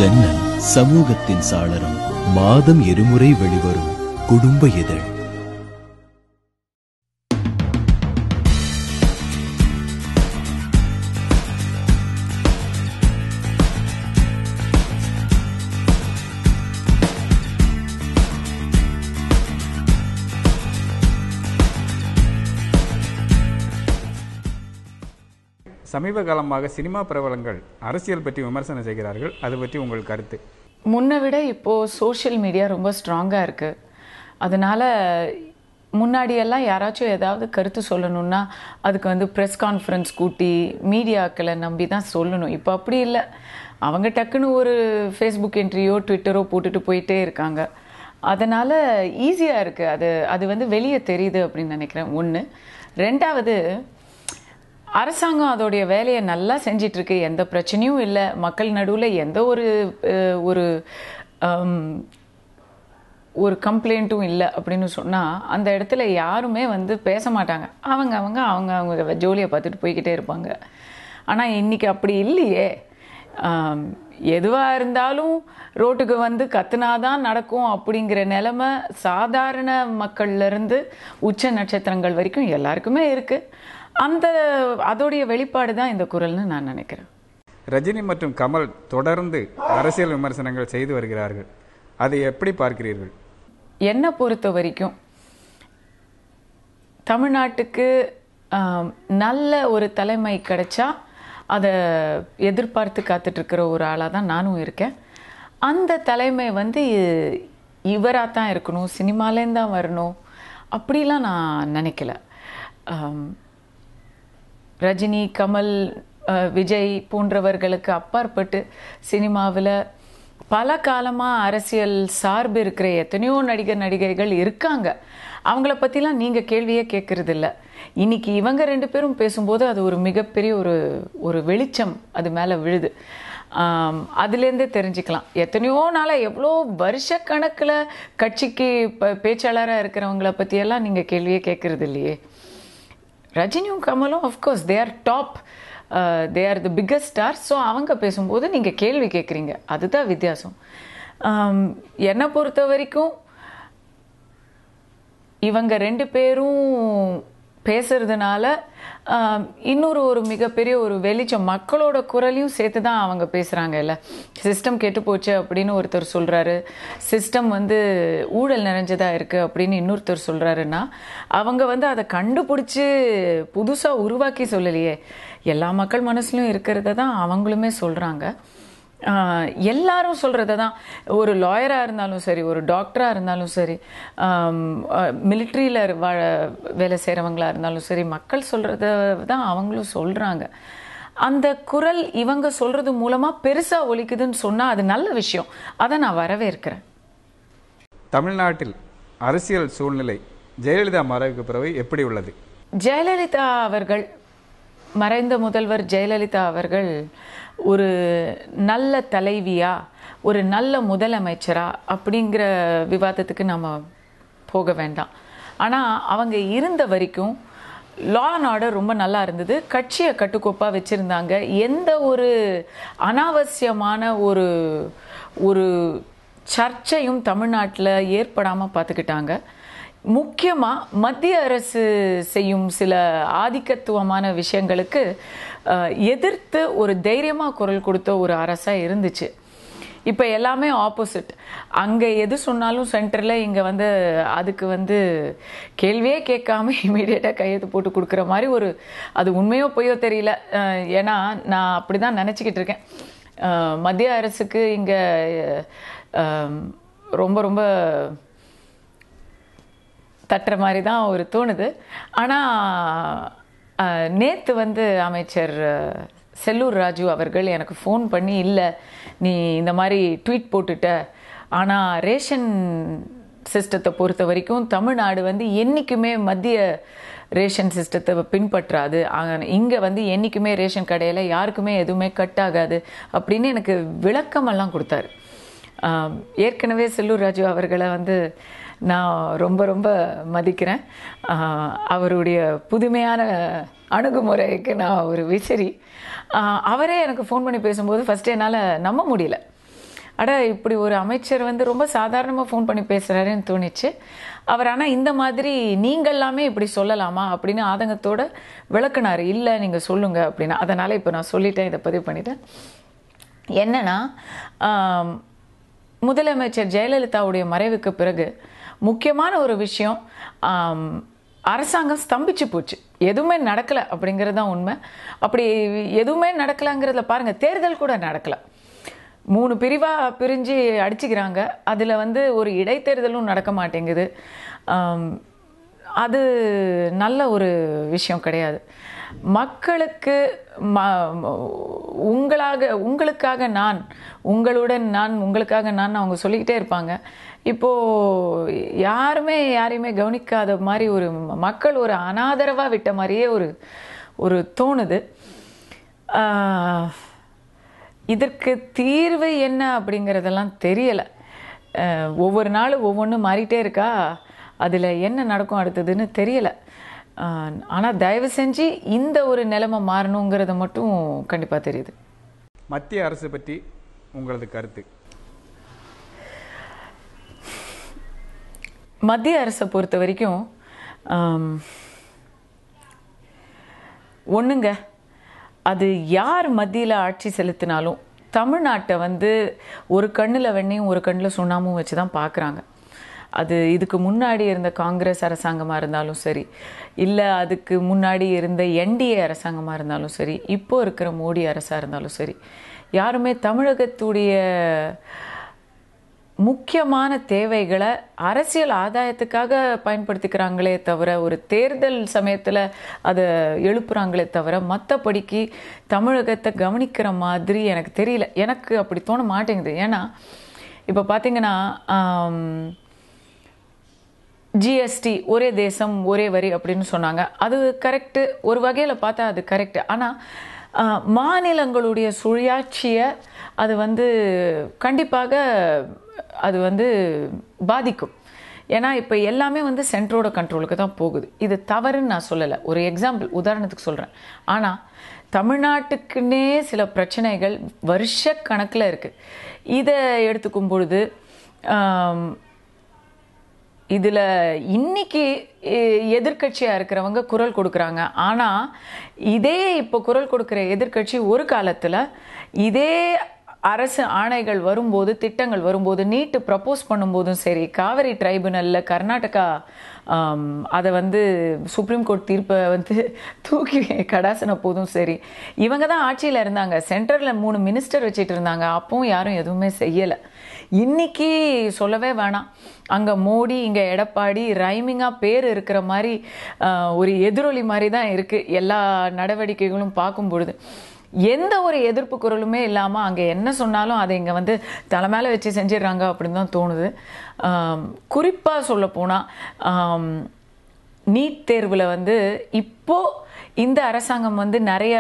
ஜன்னல் சமூகத்தின் சாளரம் மாதம் இருமுறை வெளிவரும் குடும்ப இதழ் சமீப காலமாக சினிமா பிரபலங்கள் அரசியல் பற்றி விமர்சனம் செய்கிறார்கள் அது பற்றி உங்கள் கருத்து முன்னை விட இப்போது சோஷியல் மீடியா ரொம்ப ஸ்ட்ராங்காக இருக்குது அதனால் முன்னாடியெல்லாம் யாராச்சும் ஏதாவது கருத்து சொல்லணும்னா அதுக்கு வந்து ப்ரெஸ் கான்ஃபரன்ஸ் கூட்டி மீடியாக்களை நம்பி தான் சொல்லணும் இப்போ அப்படி இல்லை அவங்க டக்குன்னு ஒரு ஃபேஸ்புக் என்ட்ரியோ ட்விட்டரோ போட்டுட்டு போயிட்டே இருக்காங்க அதனால் ஈஸியாக இருக்குது அது அது வந்து வெளியே தெரியுது அப்படின்னு நினைக்கிறேன் ஒன்று ரெண்டாவது அரசாங்கம் அதோடைய வேலையை நல்லா செஞ்சிட்டு இருக்கு எந்த பிரச்சனையும் இல்லை மக்கள் நடுவில் எந்த ஒரு அஹ், ஒரு ஆம், ஒரு கம்ப்ளைண்ட்டும் இல்லை அப்படின்னு சொன்னால் அந்த இடத்துல யாருமே வந்து பேச மாட்டாங்க அவங்க அவங்க அவங்க அவங்க ஜோலியை பார்த்துட்டு போய்கிட்டே இருப்பாங்க ஆனால் இன்னைக்கு அப்படி இல்லையே எதுவாக இருந்தாலும் ரோட்டுக்கு வந்து கத்துனாதான் நடக்கும் அப்படிங்கிற நிலைமை சாதாரண மக்கள்லேருந்து உச்ச நட்சத்திரங்கள் வரைக்கும் எல்லாருக்குமே இருக்குது அந்த அதோடைய வெளிப்பாடு தான் இந்த குரல்னு நான் நினைக்கிறேன் ரஜினி மற்றும் கமல் தொடர்ந்து அரசியல் விமர்சனங்கள் செய்து வருகிறார்கள் அதை எப்படி பார்க்கிறீர்கள் என்னை பொறுத்த வரைக்கும் தமிழ்நாட்டுக்கு ஆம், நல்ல ஒரு தலைமை கிடைச்சா அதை எதிர்பார்த்து காத்துட்ருக்கிற ஒரு ஆளாக தான் நானும் இருக்கேன் அந்த தலைமை வந்து இவராக தான் இருக்கணும் சினிமாலேருந்து தான் வரணும் அப்படிலாம் நான் நினைக்கல ஆம், ரஜினி கமல் அஹ், விஜய் போன்றவர்களுக்கு அப்பாற்பட்டு சினிமாவில் பல காலமாக அரசியல் சார்பு இருக்கிற எத்தனையோ நடிகர் நடிகைகள் இருக்காங்க அவங்கள பற்றிலாம் நீங்கள் கேள்வியே கேட்கறது இல்ல இன்னைக்கு இவங்க ரெண்டு பேரும் பேசும்போது அது ஒரு மிகப்பெரிய ஒரு ஒரு வெளிச்சம் அது மேலே விழுது ஆம், அதுலேருந்தே தெரிஞ்சுக்கலாம் எத்தனையோ நாளாக எவ்வளோ வருஷக்கணக்கில் கட்சிக்கு ப பேச்சாளராக இருக்கிறவங்கள பற்றியெல்லாம் நீங்கள் கேள்வியே கேட்கறது இல்லையே ரஜினியும் கமலும் of course they are top they are the biggest star so அவங்க பேசும்போது நீங்கள் கேள்வி கேட்குறீங்க அதுதான் வித்தியாசம் ஆம், என்னை பொறுத்த வரைக்கும் இவங்க ரெண்டு பேரும் பேசுறதுனால ஆம், இன்னொரு ஒரு மிகப்பெரிய ஒரு வெளிச்சம் மக்களோட குரலையும் சேர்த்து தான் அவங்க பேசுகிறாங்க இல்லை சிஸ்டம் கெட்டு போச்சு அப்படின்னு ஒருத்தர் சொல்கிறாரு சிஸ்டம் வந்து ஊழல் நிறைஞ்சதாக இருக்குது அப்படின்னு இன்னொருத்தர் சொல்கிறாருன்னா அவங்க வந்து அதை கண்டுபிடிச்சி புதுசாக உருவாக்கி சொல்லலையே எல்லா மக்கள் மனசுலையும் இருக்கிறத தான் அவங்களுமே சொல்கிறாங்க ஆஹ் எல்லாரும் சொல்கிறத தான் ஒரு லாயராக இருந்தாலும் சரி ஒரு டாக்டராக இருந்தாலும் சரி மிலிட்ரியில் வாழ வேலை செய்கிறவங்களா இருந்தாலும் சரி மக்கள் சொல்கிறத தான் அவங்களும் சொல்கிறாங்க அந்த குரல் இவங்க சொல்கிறது மூலமாக பெருசாக ஒலிக்குதுன்னு சொன்னால் அது நல்ல விஷயம் அதை நான் வரவேற்கிறேன் தமிழ்நாட்டில் அரசியல் சூழ்நிலை ஜெயலலிதா மறைவுக்கு பிறகு எப்படி உள்ளது ஜெயலலிதா அவர்கள் மறைந்த முதல்வர் ஜெயலலிதா அவர்கள் ஒரு நல்ல தலைவியா ஒரு நல்ல முதலமைச்சரா அப்படிங்கிற விவாதத்துக்கு நம்ம போக வேண்டாம் ஆனால் அவங்க இருந்த வரைக்கும் லா அண்ட் ஆர்டர் ரொம்ப நல்லா இருந்தது கட்சியை கட்டுக்கோப்பாக வச்சுருந்தாங்க எந்த ஒரு அனாவசியமான ஒரு ஒரு சர்ச்சையும் தமிழ்நாட்டில் ஏற்படாமல் பார்த்துக்கிட்டாங்க முக்கியமாக மத்திய அரசு செய்யும் சில ஆதிக்கத்துவமான விஷயங்களுக்கு அஹ், எதிர்த்து ஒரு தைரியமாக குரல் கொடுத்த ஒரு அரசாக இருந்துச்சு இப்போ எல்லாமே ஆப்போசிட் அங்கே எது சொன்னாலும் சென்டரில் இங்கே வந்து அதுக்கு வந்து கேள்வியே கேட்காம இமீடியட்டாக கையெழுத்து போட்டு கொடுக்குற மாதிரி ஒரு அது உண்மையோ பொய்யோ தெரியல அஹ், ஏன்னா நான் அப்படி தான் நினச்சிக்கிட்டு இருக்கேன் அஹ், மத்திய அரசுக்கு இங்கே ரொம்ப ரொம்ப தட்டுற மாதிரி தான் ஒரு தோணுது ஆனால் நேற்று வந்து அமைச்சர் அஹ், செல்லூர் ராஜு அவர்கள் எனக்கு ஃபோன் பண்ணி இல்லை நீ இந்த மாதிரி ட்வீட் போட்டுட்ட ஆனால் ரேஷன் சிஸ்டத்தை பொறுத்த வரைக்கும் தமிழ்நாடு வந்து என்றைக்குமே மத்திய ரேஷன் சிஸ்டத்தை பின்பற்றாது இங்கே வந்து என்றைக்குமே ரேஷன் கடையில் யாருக்குமே எதுவுமே கட் ஆகாது அப்படின்னு எனக்கு விளக்கமெல்லாம் கொடுத்தாரு ஆம், ஏற்கனவே செல்லூர் ராஜு அவர்களை வந்து நான் ரொம்ப ரொம்ப மதிக்கிறேன் ஆ, அவருடைய புதுமையான அணுகுமுறைக்கு நான் ஒரு விசிறி ஆ, அவரே எனக்கு ஃபோன் பண்ணி பேசும்போது ஃபஸ்ட்டு என்னால் நம்ப முடியல அட இப்படி ஒரு அமைச்சர் வந்து ரொம்ப சாதாரணமாக ஃபோன் பண்ணி பேசுகிறாருன்னு தோணுச்சு அவர் ஆனால் இந்த மாதிரி நீங்கள் எல்லாமே இப்படி சொல்லலாமா அப்படின்னு ஆதங்கத்தோட விளக்குனார் இல்லை நீங்கள் சொல்லுங்க அப்படின்னு அதனால் இப்போ நான் சொல்லிட்டேன் இதை பதிவு பண்ணிட்டேன் என்னன்னா ஆம், முதலமைச்சர் ஜெயலலிதாவுடைய மறைவுக்கு பிறகு முக்கியமான ஒரு விஷயம் ஆம், அரசாங்கம் ஸ்தம்பிச்சு போச்சு எதுவுமே நடக்கலை அப்படிங்கிறது தான் உண்மை அப்படி எதுவுமே நடக்கலைங்கிறதுல பாருங்கள் தேர்தல் கூட நடக்கலை மூணு பிரிவாக பிரிஞ்சு அடிச்சுக்கிறாங்க அதில் வந்து ஒரு இடைத்தேர்தலும் நடக்க மாட்டேங்குது ஆம், அது நல்ல ஒரு விஷயம் கிடையாது மக்களுக்கு ம உங்களாக உங்களுக்காக நான் உங்களுடன் நான் உங்களுக்காக நான் அவங்க சொல்லிக்கிட்டே இருப்பாங்க இப்போது யாருமே யாரையுமே கவனிக்காத மாதிரி ஒரு மக்கள் ஒரு அனாதரவாக விட்ட மாதிரியே ஒரு ஒரு தோணுது ஆஹ், இதற்கு தீர்வு என்ன அப்படிங்கிறதெல்லாம் தெரியலை ஒவ்வொரு நாளும் ஒவ்வொன்று மாறிட்டே இருக்கா அதில் என்ன நடக்கும் அடுத்ததுன்னு தெரியலை ஆனால் தயவு செஞ்சு இந்த ஒரு நிலைமை மாறணுங்கிறத மட்டும் கண்டிப்பாக தெரியுது மத்திய அரசு பற்றி உங்களது கருத்து மத்திய அரசை பொறுத்த வரைக்கும் ஒன்றுங்க அது யார் மத்தியில் ஆட்சி செலுத்தினாலும் தமிழ்நாட்டை வந்து ஒரு கண்ணில் வெண்ணையும் ஒரு கண்ணில் சுண்ணாமும் வச்சு தான் பார்க்குறாங்க அது இதுக்கு முன்னாடி இருந்த காங்கிரஸ் அரசாங்கமாக இருந்தாலும் சரி இல்லை அதுக்கு முன்னாடி இருந்த என்டிஏ அரசாங்கமாக இருந்தாலும் சரி இப்போ இருக்கிற மோடி அரசாக இருந்தாலும் சரி யாருமே தமிழகத்துடைய முக்கியமான தேவைகளை அரசியல் ஆதாயத்துக்காக பயன்படுத்திக்கிறாங்களே தவிர ஒரு தேர்தல் சமயத்தில் அதை எழுப்புறாங்களே தவிர மற்றபடிக்கு தமிழகத்தை கவனிக்கிற மாதிரி எனக்கு தெரியல எனக்கு அப்படி தோண மாட்டேங்குது ஏன்னா இப்போ பார்த்தீங்கன்னா ஜிஎஸ்டி ஒரே தேசம் ஒரே வரி அப்படின்னு சொன்னாங்க அது கரெக்டு ஒரு வகையில் பார்த்தா அது கரெக்டு ஆனால் மாநிலங்களுடைய சுயாட்சியை அது வந்து கண்டிப்பாக அது வந்து பாதிக்கும் ஏன்னா இப்போ எல்லாமே வந்து சென்ட்ரோட கண்ட்ரோலுக்கு தான் போகுது இது தவறுன்னு நான் சொல்லலை ஒரு எக்ஸாம்பிள் உதாரணத்துக்கு சொல்கிறேன் ஆனால் தமிழ்நாட்டுக்குன்னே சில பிரச்சனைகள் வருஷ கணக்கில் இருக்குது இதை எடுத்துக்கும் பொழுது ஆம், இதில் இன்னைக்கு எதிர்கட்சியாக இருக்கிறவங்க குரல் கொடுக்குறாங்க ஆனால் இதே இப்போ குரல் கொடுக்குற எதிர்க்கட்சி ஒரு காலத்தில் இதே அரசு ஆணைகள் வரும்போது திட்டங்கள் வரும்போது நீட்டு ப்ரப்போஸ் பண்ணும்போதும் சரி காவிரி ட்ரைபுனலில் கர்நாடகா ஆம், அதை வந்து சுப்ரீம் கோர்ட் தீர்ப்பை வந்து தூக்கி கடாசின போதும் சரி இவங்க தான் ஆட்சியில் இருந்தாங்க சென்டரில் மூணு மினிஸ்டர் வச்சுட்டு இருந்தாங்க அப்பவும் யாரும் எதுவுமே செய்யலை இன்னைக்கு சொல்லவே வேணாம் அங்கே மோடி இங்கே எடப்பாடி ரைமிங்காக பேர் இருக்கிற மாதிரி ஆஹ், ஒரு எதிரொலி மாதிரி தான் இருக்குது எல்லா நடவடிக்கைகளும் பார்க்கும் பொழுது எந்த ஒரு எதிர்ப்பு குரலுமே இல்லாமல் அங்கே என்ன சொன்னாலும் அதை இங்கே வந்து தலை மேலே வச்சு செஞ்சிடுறாங்க அப்படின்னு தான் தோணுது குறிப்பாக சொல்ல போனால் நீட் தேர்வில் வந்து இப்போ இந்த அரசாங்கம் வந்து நிறைய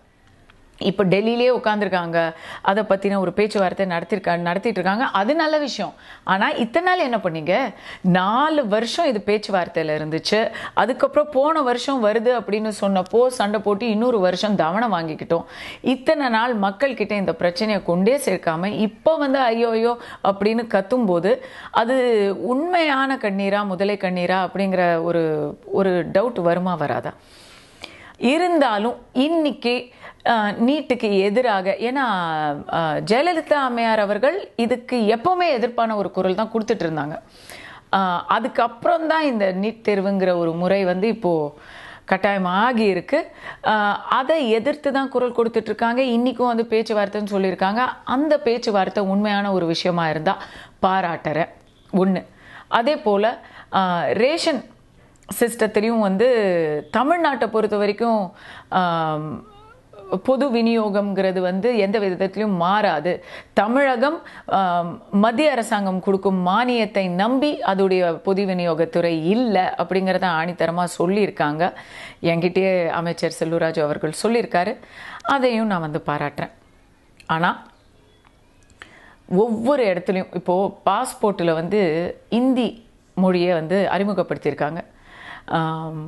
இப்போ டெல்லியிலே உட்காந்துருக்காங்க அதை பற்றின ஒரு பேச்சுவார்த்தை நடத்திருக்கா நடத்திட்டு இருக்காங்க அது நல்ல விஷயம் ஆனால் இத்தனை நாள் என்ன பண்ணீங்க நாலு வருஷம் இது பேச்சுவார்த்தையில் இருந்துச்சு அதுக்கப்புறம் போன வருஷம் வருது அப்படின்னு சொன்னப்போ சண்டை போட்டு இன்னொரு வருஷம் தவணை வாங்கிக்கிட்டோம் இத்தனை நாள் மக்கள்கிட்ட இந்த பிரச்சனையை கொண்டே சேர்க்காம இப்போ வந்து ஐயோ ஐயோ அப்படின்னு கத்தும்போது அது உண்மையான கண்ணீரா முதலை கண்ணீரா அப்படிங்கிற ஒரு ஒரு டவுட் வருமா வராதா இருந்தாலும் இன்னைக்கு அஹ், நீட்டுக்கு எதிராக ஏன்னா அஹ், ஜெயலலிதா அம்மையார் அவர்கள் இதுக்கு எப்பவுமே எதிர்ப்பான ஒரு குரல் தான் கொடுத்துட்டு இருந்தாங்க அஹ், அதுக்கப்புறம் தான் இந்த நீட் தேர்வுங்கிற ஒரு முறை வந்து இப்போ கட்டாயமாகி இருக்கு அஹ், அதை எதிர்த்து தான் குரல் கொடுத்துட்டு இருக்காங்க இன்னைக்கும் வந்து பேச்சுவார்த்தைன்னு சொல்லியிருக்காங்க அந்த பேச்சுவார்த்தை உண்மையான ஒரு விஷயமா இருந்தா பாராட்டுறேன் ஒன்று அதே போல் ரேஷன் சிஸ்டத்திலையும் வந்து தமிழ்நாட்டை பொறுத்த வரைக்கும் ஆம், பொது விநியோகம்ங்கிறது வந்து எந்த விதத்திலையும் மாறாது தமிழகம் ஆம், மத்திய அரசாங்கம் கொடுக்கும் மானியத்தை நம்பி அதோடைய பொது விநியோகத்துறை இல்லை அப்படிங்கிறத ஆணித்தரமாக சொல்லியிருக்காங்க என்கிட்டயே அமைச்சர் செல்லூராஜு அவர்கள் சொல்லியிருக்காரு அதையும் நான் வந்து பாராட்டுறேன் ஆனால் ஒவ்வொரு இடத்துலையும் இப்போது பாஸ்போர்ட்டில் வந்து இந்தி மொழியை வந்து அறிமுகப்படுத்தியிருக்காங்க ஆம்,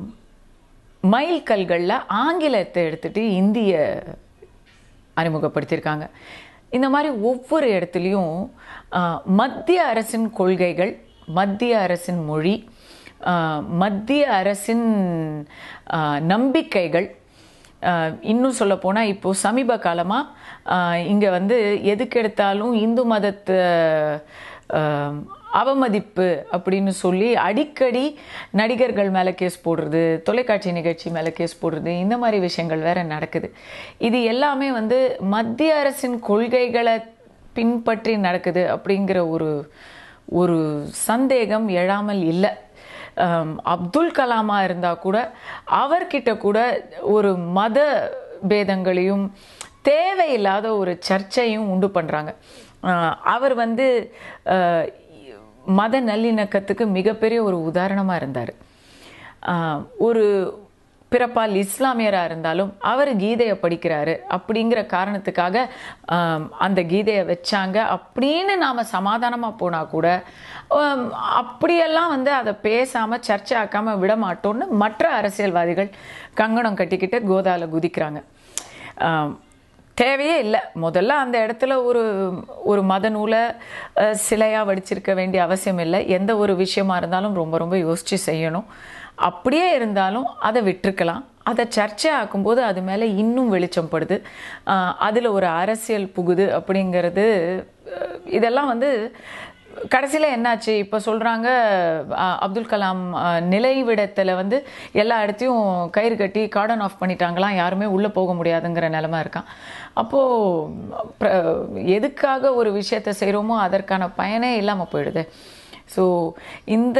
மைல்கல்களில் ஆங்கிலத்தை எடுத்துட்டு இந்திய அறிமுகப்படுத்தியிருக்காங்க இந்த மாதிரி ஒவ்வொரு இடத்துலையும் ஆஹ், மத்திய அரசின் கொள்கைகள் மத்திய அரசின் மொழி ஆஹ், மத்திய அரசின் ஆஹ், நம்பிக்கைகள் ஆஹ், இன்னும் சொல்ல போனால் இப்போது சமீப காலமாக இங்கே வந்து எதுக்கு எடுத்தாலும் இந்து மதத்தை ஆஹ், அவமதிப்பு அப்படின்னு சொல்லி அடிக்கடி நடிகர்கள் மேலே கேஸ் போடுறது தொலைக்காட்சி நிகழ்ச்சி மேலே கேஸ் போடுறது இந்த மாதிரி விஷயங்கள் வேற நடக்குது இது எல்லாமே வந்து மத்திய அரசின் கொள்கைகளை பின்பற்றி நடக்குது அப்படிங்கிற ஒரு ஒரு சந்தேகம் எழாமல் இல்லை அம், அப்துல் கலாமா இருந்தால் கூட அவர்கிட்ட கூட ஒரு மத பேதங்களையும் தேவையில்லாத ஒரு சர்ச்சையும் உண்டு பண்ணுறாங்க அவர் வந்து அஹ், மத நல்லிணக்கத்துக்கு மிகப்பெரிய ஒரு உதாரணமாக இருந்தார் ஒரு பிறப்பால் இஸ்லாமியராக இருந்தாலும் அவர் கீதையை படிக்கிறாரு அப்படிங்கிற காரணத்துக்காக ஆம், அந்த கீதையை வச்சாங்க அப்படின்னு நாம் சமாதானமாக போனால் கூட ஆம், அப்படியெல்லாம் வந்து அதை பேசாமல் சர்ச்சை ஆக்காமல் விட மாட்டோம்னு மற்ற அரசியல்வாதிகள் கங்கணம் கட்டிக்கிட்டு கோதால குதிக்கிறாங்க ஆம், தேவையே இல்லை முதல்ல அந்த இடத்துல ஒரு ஒரு மத நூலை அஹ், சிலையா வடிச்சிருக்க வேண்டிய அவசியம் இல்லை எந்த ஒரு விஷயமா இருந்தாலும் ரொம்ப ரொம்ப யோசித்து செய்யணும் அப்படியே இருந்தாலும் அதை விட்டுருக்கலாம் அதை சர்ச்சை ஆக்கும்போது அது மேலே இன்னும் வெளிச்சம் படுது அதில் ஒரு அரசியல் புகுது அப்படிங்கிறது அஹ், இதெல்லாம் வந்து கடைசியில் என்னாச்சு இப்போ சொல்கிறாங்க அப்துல் கலாம் அஹ், நிலைவிடத்தில் வந்து எல்லா இடத்தையும் கயிறு கட்டி கார்டன் ஆஃப் பண்ணிட்டாங்களாம் யாருமே உள்ளே போக முடியாதுங்கிற நிலமை இருக்கான் அப்போது எதுக்காக ஒரு விஷயத்தை செய்கிறோமோ அதற்கான பயனே இல்லாமல் போயிடுது ஸோ இந்த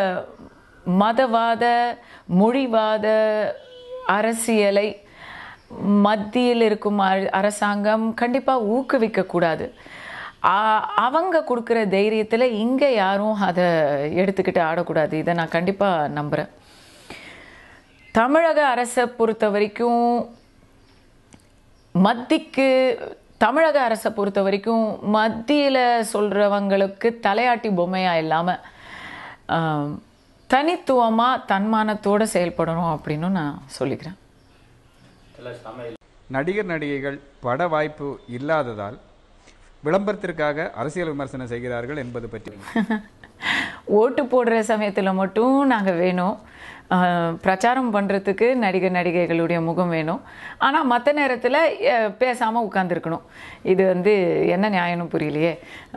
மதவாத மொழிவாத அரசியலை மத்தியில் இருக்கும் அர- அரசாங்கம் கண்டிப்பாக ஊக்குவிக்கக்கூடாது ஆ- அவங்க கொடுக்குற தைரியத்தில் இங்கே யாரும் அதை எடுத்துக்கிட்டு ஆடக்கூடாது இதை நான் கண்டிப்பாக நம்புகிறேன் தமிழக அரசை பொறுத்த வரைக்கும் மத்திக்கு தமிழக அரசை பொறுத்த வரைக்கும் மத்தியில் சொல்கிறவங்களுக்கு தலையாட்டி பொம்மையாக இல்லாமல் தனித்துவமாக தன்மானத்தோடு செயல்படணும் அப்படின்னு நான் சொல்லிக்கிறேன் நடிகர் நடிகைகள் பட வாய்ப்பு இல்லாததால் விளம்பரத்திற்காக அரசியல் விமர்சனம் செய்கிறார்கள் என்பது பற்றி ஓட்டு போடுற சமயத்தில் மட்டும் நாங்கள் வேணும் ஆஹ், பிரச்சாரம் பண்ணுறதுக்கு நடிகர் நடிகைகளுடைய முகம் வேணும் ஆனால் மற்ற நேரத்தில் பேசாமல் உட்காந்துருக்கணும் இது வந்து என்ன நியாயம்னு புரியலையே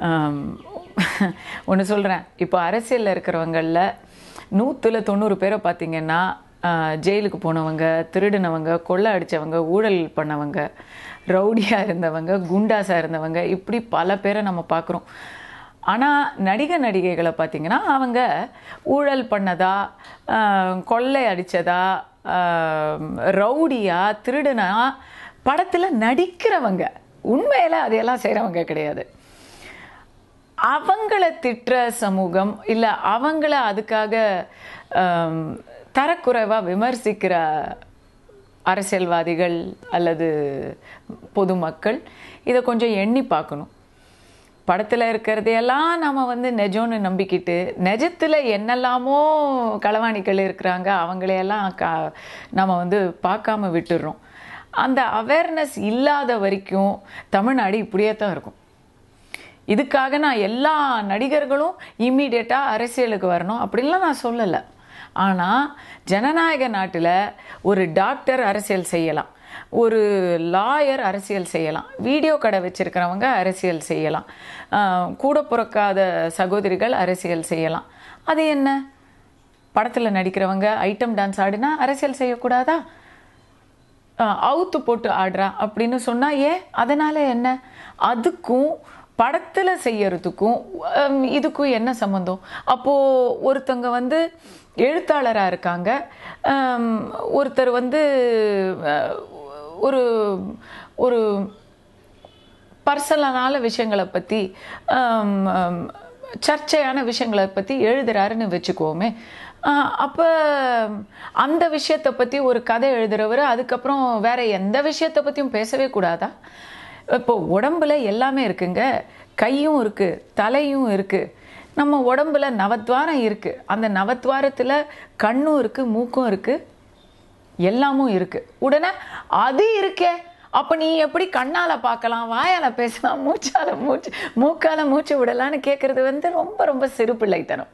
ஒன்று சொல்கிறேன் இப்போ அரசியலில் இருக்கிறவங்களில் நூற்றில் தொண்ணூறு பேரை பார்த்தீங்கன்னா ஆஹ், ஜெயிலுக்கு போனவங்க திருடினவங்க கொள்ளை அடித்தவங்க ஊழல் பண்ணவங்க ரவுடியாக இருந்தவங்க குண்டாஸாக இருந்தவங்க இப்படி பல பேரை நம்ம பார்க்குறோம் ஆனால் நடிகர் நடிகைகளை பார்த்தீங்கன்னா அவங்க ஊழல் பண்ணதா ஆஹ், கொள்ளை அடித்ததா ரவுடியா திருடுனா படத்தில் நடிக்கிறவங்க உண்மையில் அதையெல்லாம் செய்கிறவங்க கிடையாது அவங்கள திட்டுற சமூகம் இல்லை அவங்கள அதுக்காக ஆம், தரக்குறைவாக விமர்சிக்கிற அரசியல்வாதிகள் அல்லது பொதுமக்கள் இதை கொஞ்சம் எண்ணி பார்க்கணும் படத்தில் இருக்கிறதையெல்லாம் நம்ம வந்து நெஜம்னு நம்பிக்கிட்டு நெஜத்தில் என்னெல்லாமோ களவாணிகள் இருக்கிறாங்க அவங்களையெல்லாம் கா நம்ம வந்து பார்க்காம விட்டுடுறோம் அந்த அவேர்னஸ் இல்லாத வரைக்கும் தமிழ்நாடு இப்படியே தான் இருக்கும் இதுக்காக நான் எல்லா நடிகர்களும் இம்மீடியட்டாக அரசியலுக்கு வரணும் அப்படின்லாம் நான் சொல்லலை ஆனால் ஜனநாயக நாட்டில் ஒரு டாக்டர் அரசியல் செய்யலாம் ஒரு லாயர் அரசியல் செய்யலாம் வீடியோ கடை வச்சிருக்கிறவங்க அரசியல் செய்யலாம் ஆஹ் கூட பிறக்காத சகோதரிகள் அரசியல் செய்யலாம் அது என்ன படத்தில் நடிக்கிறவங்க ஐட்டம் டான்ஸ் ஆடினா அரசியல் செய்யக்கூடாதா அஹ் அவுத்து போட்டு ஆடுறா அப்படின்னு சொன்னா ஏன் அதனால என்ன அதுக்கும் படத்துல செய்யறதுக்கும் ஹம், இதுக்கும் என்ன சம்மந்தம் அப்போ ஒருத்தங்க வந்து எழுத்தாளராக இருக்காங்க ஹம், ஒருத்தர் வந்து அஹ், ஒரு ஒரு பர்சனலான விஷயங்களை பற்றி சர்ச்சையான விஷயங்களை பற்றி எழுதுறாருன்னு வச்சுக்குவோமே அப்போ அந்த விஷயத்தை பற்றி ஒரு கதை எழுதுறவர் அதுக்கப்புறம் வேற எந்த விஷயத்தை பற்றியும் பேசவே கூடாதா இப்போ உடம்புல எல்லாமே இருக்குங்க கையும் இருக்கு தலையும் இருக்கு நம்ம உடம்புல நவத்வாரம் இருக்கு அந்த நவத்வாரத்தில் கண்ணும் இருக்கு மூக்கும் இருக்கு எல்லாமும் இருக்கு உடனே அது இருக்கே அப்போ நீ எப்படி கண்ணால் பார்க்கலாம் வாயால் பேசலாம் மூச்சால் மூச்சு மூக்கால் மூச்சு விடலான்னு கேட்குறது வந்து ரொம்ப ரொம்ப சிறு பிள்ளைத்தனம்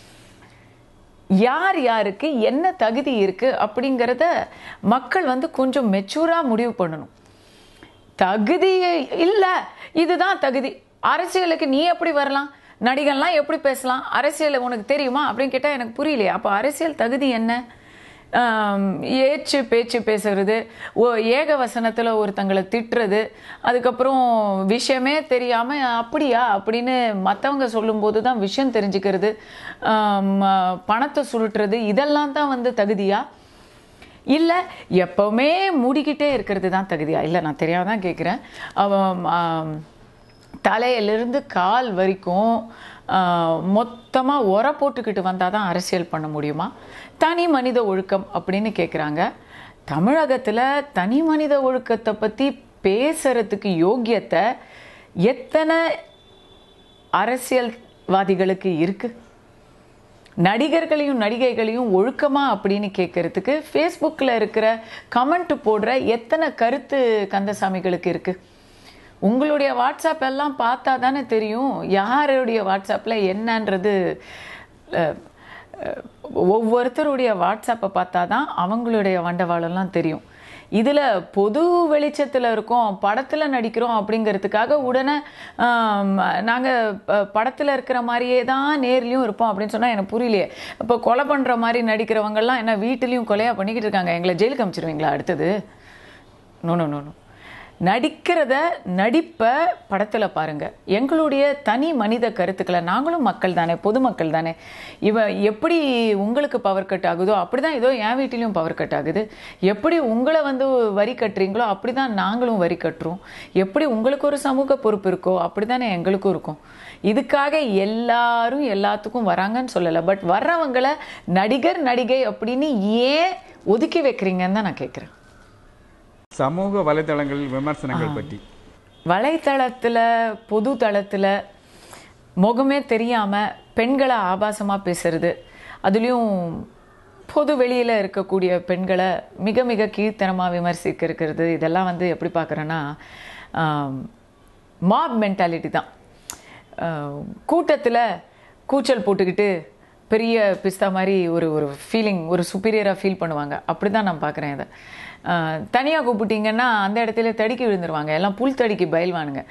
யார் யாருக்கு என்ன தகுதி இருக்குது அப்படிங்கிறத மக்கள் வந்து கொஞ்சம் மெச்சூராக முடிவு பண்ணணும் தகுதி இல்லை இதுதான் தகுதி அரசியலுக்கு நீ எப்படி வரலாம் நடிகன்லாம் எப்படி பேசலாம் அரசியல் உனக்கு தெரியுமா அப்படின்னு கேட்டால் எனக்கு புரியலையே அப்போ அரசியல் தகுதி என்ன ஆம், ஏச்சு பேச்சு பேசுறது ஓ ஏக வசனத்தில் ஒருத்தங்களை திட்டுறது அதுக்கப்புறம் விஷயமே தெரியாமல் அப்படியா அப்படின்னு மற்றவங்க சொல்லும்போது தான் விஷயம் தெரிஞ்சுக்கிறது ஆம், பணத்தை சுருட்டுறது இதெல்லாம் தான் வந்து தகுதியா இல்லை எப்பவுமே மூடிக்கிட்டே இருக்கிறது தான் தகுதியா இல்லை நான் தெரியாம தான் கேட்குறேன் அவன் ஆம், தலையிலிருந்து கால் வரைக்கும் மொத்தமாக உர போட்டுக்கிட்டு வந்தால் தான் அரசியல் பண்ண முடியுமா தனி மனித ஒழுக்கம் அப்படின்னு கேட்குறாங்க தமிழகத்தில் தனி மனித ஒழுக்கத்தை பற்றி பேசுறதுக்கு யோக்கியத்தை எத்தனை அரசியல்வாதிகளுக்கு இருக்குது நடிகர்களையும் நடிகைகளையும் ஒழுக்கமா அப்படின்னு கேட்கறதுக்கு ஃபேஸ்புக்கில் இருக்கிற கமெண்ட் போடுற எத்தனை கருத்து கந்தசாமிகளுக்கு இருக்கு உங்களுடைய வாட்ஸ்அப் எல்லாம் பார்த்தா தானே தெரியும் யாருடைய வாட்ஸ்அப்பில் என்னன்றது அஹ், அஹ், ஒவ்வொருத்தருடைய வாட்ஸ்அப்பை பார்த்தா தான் அவங்களுடைய வண்டவாளம்லாம் தெரியும் இதில் பொது வெளிச்சத்தில் இருக்கோம் படத்தில் நடிக்கிறோம் அப்படிங்கிறதுக்காக உடனே நாங்கள் படத்தில் இருக்கிற மாதிரியே தான் நேர்லேயும் இருப்போம் அப்படின்னு சொன்னால் எனக்கு புரியலையே இப்போ கொலை பண்ணுற மாதிரி நடிக்கிறவங்கெல்லாம் என்ன வீட்டிலையும் கொலையாக பண்ணிக்கிட்டு இருக்காங்க எங்களை ஜெயிலுக்கு அமிச்சிருவீங்களா அடுத்தது நோ நோ நோ நோ நடிக்கிறத நடிப்பை படத்தில் பாருங்க எங்களுடைய தனி மனித கருத்துக்களை நாங்களும் மக்கள் தானே பொதுமக்கள் தானே இவ எப்படி உங்களுக்கு பவர் கட் ஆகுதோ அப்படி தான் ஏதோ என் வீட்டிலையும் பவர் கட் ஆகுது எப்படி உங்களை வந்து வரி கட்டுறீங்களோ அப்படி தான் நாங்களும் வரி கட்டுறோம் எப்படி உங்களுக்கு ஒரு சமூக பொறுப்பு இருக்கோ அப்படி தானே எங்களுக்கும் இருக்கும் இதுக்காக எல்லாரும் எல்லாத்துக்கும் வராங்கன்னு சொல்லலை பட் வர்றவங்களை நடிகர் நடிகை அப்படின்னு ஏன் ஒதுக்கி வைக்கிறீங்கன்னு தான் நான் கேட்குறேன் சமூக வலைதளங்களில் விமர்சனங்கள் பற்றி வலைத்தளத்தில் பொது தளத்தில் முகமே தெரியாமல் பெண்களை ஆபாசமாக பேசுறது அதுலேயும் பொது வெளியில் இருக்கக்கூடிய பெண்களை மிக மிக கீழ்த்தனமாக விமர்சிக்க இருக்கிறது இதெல்லாம் வந்து எப்படி பார்க்குறேன்னா மாப் மென்டாலிட்டி தான் கூட்டத்தில் கூச்சல் போட்டுக்கிட்டு பெரிய பிஸ்தா மாதிரி ஒரு ஒரு ஃபீலிங் ஒரு சுப்பீரியராக ஃபீல் பண்ணுவாங்க அப்படி தான் நான் பார்க்குறேன் இதை தனியாக கூப்பிட்டீங்கன்னா அந்த இடத்துல தடுக்கி விழுந்துருவாங்க எல்லாம் புல் தடுக்கி பயில்வானுங்க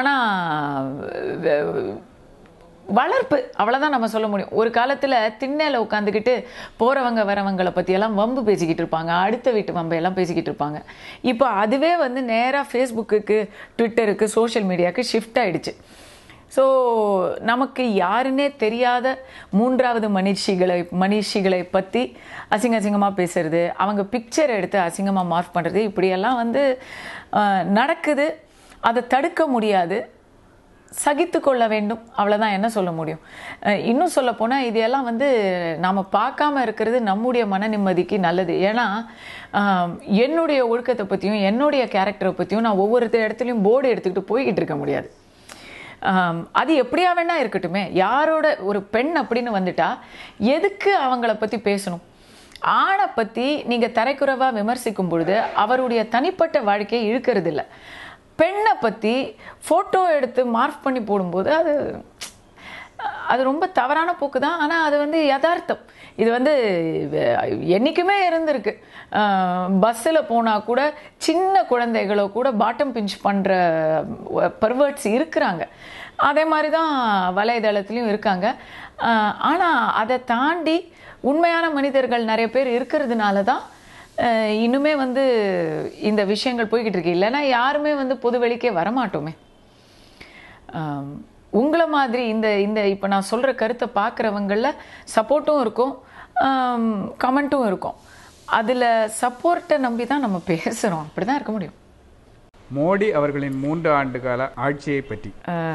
ஆனால் வளர்ப்பு அவ்வளோதான் நம்ம சொல்ல முடியும் ஒரு காலத்தில் திண்ணையில் உட்காந்துக்கிட்டு போகிறவங்க வரவங்களை பற்றியெல்லாம் வம்பு பேசிக்கிட்டு இருப்பாங்க அடுத்த வீட்டு வம்பையெல்லாம் பேசிக்கிட்டு இருப்பாங்க இப்போ அதுவே வந்து நேராக ஃபேஸ்புக்குக்கு ட்விட்டருக்கு சோஷியல் மீடியாவுக்கு ஷிஃப்ட் ஆயிடுச்சு ஸோ நமக்கு யாருன்னே தெரியாத மூன்றாவது மனுஷிகளை மனுஷிகளை பற்றி அசிங்க அசிங்கமாக பேசுறது அவங்க பிக்சர் எடுத்து அசிங்கமாக மார்க் பண்ணுறது இப்படியெல்லாம் வந்து அஹ், நடக்குது அதை தடுக்க முடியாது சகித்து கொள்ள வேண்டும் அவ்வளோதான் என்ன சொல்ல முடியும் அஹ் இன்னும் சொல்ல போனால் இதெல்லாம் வந்து நாம் பார்க்காம இருக்கிறது நம்முடைய மன நிம்மதிக்கு நல்லது ஏன்னா ஆம், என்னுடைய ஒழுக்கத்தை பற்றியும் என்னுடைய கேரக்டரை பற்றியும் நான் ஒவ்வொரு இடத்துலையும் போர்டு எடுத்துக்கிட்டு போய்கிட்டு இருக்க முடியாது ஆம், அது எப்படியா வேணா இருக்கட்டுமே யாரோட ஒரு பெண் அப்படின்னு வந்துட்டா எதுக்கு அவங்கள பற்றி பேசணும் ஆணை பற்றி நீங்கள் தரைக்குறைவாக விமர்சிக்கும் பொழுது அவருடைய தனிப்பட்ட வாழ்க்கையை இழுக்கிறது இல்லை பெண்ணை பற்றி ஃபோட்டோ எடுத்து மார்க் பண்ணி போடும்போது அது அது ரொம்ப தவறான போக்கு தான் ஆனால் அது வந்து யதார்த்தம் இது வந்து என்றைக்குமே இருந்திருக்கு பஸ்ஸில் போனால் கூட சின்ன குழந்தைகளை கூட பாட்டம் பிஞ்ச் பண்ணுற பர்வர்ட்ஸ் இருக்கிறாங்க அதே மாதிரி தான் வலைதளத்துலேயும் இருக்காங்க ஆனால் அதை தாண்டி உண்மையான மனிதர்கள் நிறைய பேர் இருக்கிறதுனால தான் அஹ், இன்னுமே வந்து இந்த விஷயங்கள் போய்கிட்டு இருக்கு இல்லைன்னா யாருமே வந்து பொது வெளிக்கே வரமாட்டோமே ஆம், உங்களை மாதிரி இந்த இந்த இப்போ நான் சொல்கிற கருத்தை பார்க்குறவங்களில் சப்போர்ட்டும் இருக்கும் கமெண்ட்டும் இருக்கும் அதில் சப்போர்ட்டை நம்பி தான் நம்ம பேசுகிறோம் அப்படி தான் இருக்க முடியும் மோடி அவர்களின் மூன்று ஆண்டு கால ஆட்சியை பற்றி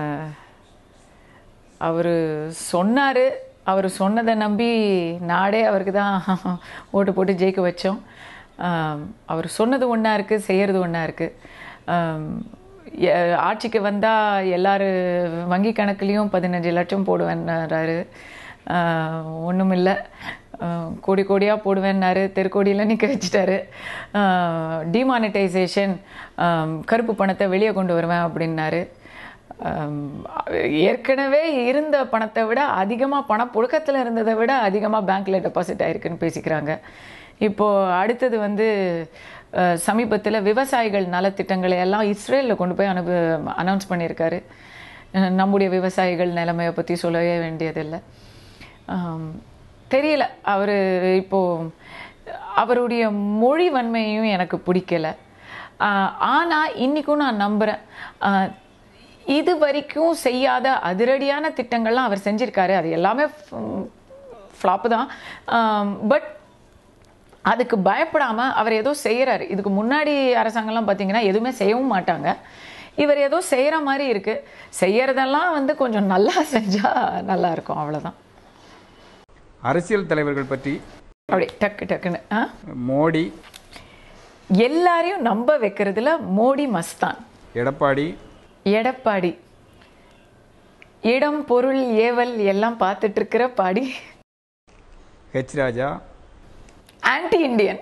அவர் சொன்னார் அவர் சொன்னதை நம்பி நாடே அவருக்கு தான் ஓட்டு போட்டு ஜெயிக்க வச்சோம் ஆம், அவர் சொன்னது ஒன்றா இருக்குது செய்கிறது ஒன்றா இருக்குது ஆட்சிக்கு வந்தால் எல்லார் வங்கி கணக்குலேயும் பதினஞ்சு லட்சம் போடுவேன்றாரு ஒன்றும் இல்லை அஹ், கோடி கோடியாக போடுவேன்னாரு தெருக்கோடியில் நிற்க வச்சுட்டாரு டிமானிட்டைசேஷன் கருப்பு பணத்தை வெளியே கொண்டு வருவேன் அப்படின்னாரு அஹ், ஏற்கனவே இருந்த பணத்தை விட அதிகமாக பணப்புழக்கத்தில் இருந்ததை விட அதிகமாக பேங்க்கில் டெபாசிட் ஆயிருக்குன்னு பேசிக்கிறாங்க இப்போது அடுத்தது வந்து சமீபத்தில் விவசாயிகள் நலத்திட்டங்களை எல்லாம் இஸ்ரேலில் கொண்டு போய் அனுப்பு அனௌன்ஸ் பண்ணியிருக்காரு அஹ், நம்முடைய விவசாயிகள் நிலைமையை பற்றி சொல்லவே வேண்டியதில்லை ஆம், தெரியல அவர் இப்போது அவருடைய மொழி வன்மையும் எனக்கு பிடிக்கல ஆனால் இன்றைக்கும் நான் நம்புகிறேன் இது வரைக்கும் செய்யாத அதிரடியான திட்டங்கள்லாம் அவர் செஞ்சிருக்காரு அது எல்லாமே ஃப்ளாப்பு தான் பட் அதுக்கு பயப்படாமல் அவர் ஏதோ செய்கிறாரு இதுக்கு முன்னாடி அரசாங்கம்லாம் பார்த்தீங்கன்னா எதுவுமே செய்யவும் மாட்டாங்க இவர் ஏதோ செய்கிற மாதிரி இருக்குது செய்யறதெல்லாம் வந்து கொஞ்சம் நல்லா செஞ்சால் நல்லா இருக்கும் அவ்வளோதான் அரசியல் தலைவர்கள் பற்றி அப்படி டக்கு டக்குன்னு ஆ மோடி எல்லாரையும் நம்ப வைக்கிறதுல மோடி மஸ்தான் எடப்பாடி எடப்பாடி இடம் பொருள் ஏவல் எல்லாம் பார்த்துட்டு இருக்கிற பாடி H Raja anti Indian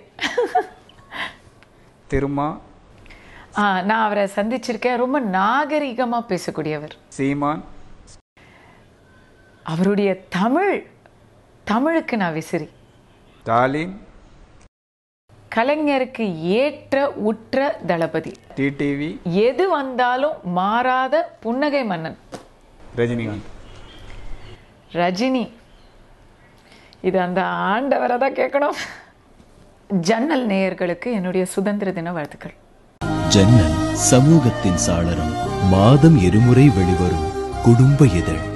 Thiruma ஆ, நான் அவரை சந்திச்சிருக்கேன் ரொம்ப நாகரிகமாக பேசக்கூடியவர் சீமான் அவருடைய தமிழ் தமிழுக்கு நான் விசிறி ஸ்டாலின் கலைஞருக்கு ஏற்ற உற்ற தளபதி டிடிவி எது வந்தாலும் மாறாத புன்னகை மன்னன் ரஜினிகாந்த் ரஜினி இது அந்த ஆண்டவரை தான் கேட்கணும் ஜன்னல் நேயர்களுக்கு என்னுடைய சுதந்திர தின வாழ்த்துக்கள் ஜன்னல் சமூகத்தின் சாளரம் மாதம் இருமுறை வெளிவரும் குடும்ப இதழ்